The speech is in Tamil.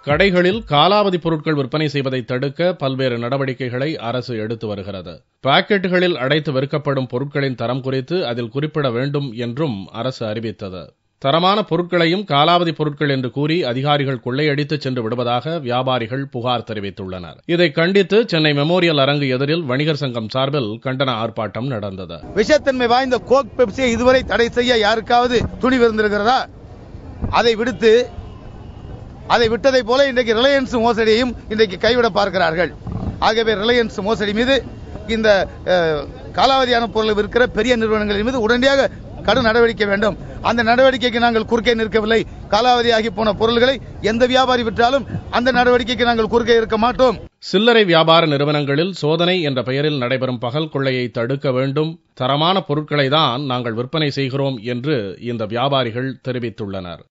கடைகளில் காலாவதி பொருட்கள் விற்பனை செய்வதை தடுக்க பல்வேறு நடவடிக்கைகளை அரசு எடுத்து வருகிறது பாக்கெட்டுகளில் அடைத்து விற்கப்படும் பொருட்களின் தரம் குறித்து அதில் குறிப்பிட வேண்டும் என்றும் அரசு அறிவித்தது தரமான பொருட்களையும் காலாவதி பொருட்கள் என்று கூறி அதிகாரிகள் கொள்ளையடித்து சென்று விடுவதாக வியாபாரிகள் புகார் தெரிவித்துள்ளனர் இதை கண்டித்து சென்னை மெமோரியல் அரங்கு எதிரில் வணிகர் சங்கம் சார்பில் கண்டன ஆர்ப்பாட்டம் நடந்தது விஷத்தன்மை வாய்ந்த கோக் பெப்சியை இதுவரை தடை செய்ய யாருக்காவது துணிவு இருந்திருக்கிறதா அதை விடுத்து அதை விட்டதை போல இன்றைக்கு ரிலையன்ஸ் மோசடியையும் இன்றைக்கு கைவிட பார்க்கிறார்கள் ஆகவே ரிலையன்ஸ் மோசடி மீது இந்த அஹ், காலாவதியான பொருளை விற்கிற பெரிய நிறுவனங்களின் மீது உடனடியாக கடும் நடவடிக்கை வேண்டும் அந்த நடவடிக்கைக்கு நாங்கள் குறுக்கே நிற்கவில்லை காலாவதியாகி போன பொருள்களை எந்த வியாபாரி விற்றாலும் அந்த நடவடிக்கைக்கு நாங்கள் குறுக்கே இருக்க மாட்டோம் சில்லறை வியாபார நிறுவனங்களில் சோதனை என்ற பெயரில் நடைபெறும் பகல் கொள்ளையை தடுக்க வேண்டும் தரமான பொருட்களை தான் நாங்கள் விற்பனை செய்கிறோம் என்று இந்த வியாபாரிகள் தெரிவித்துள்ளனர்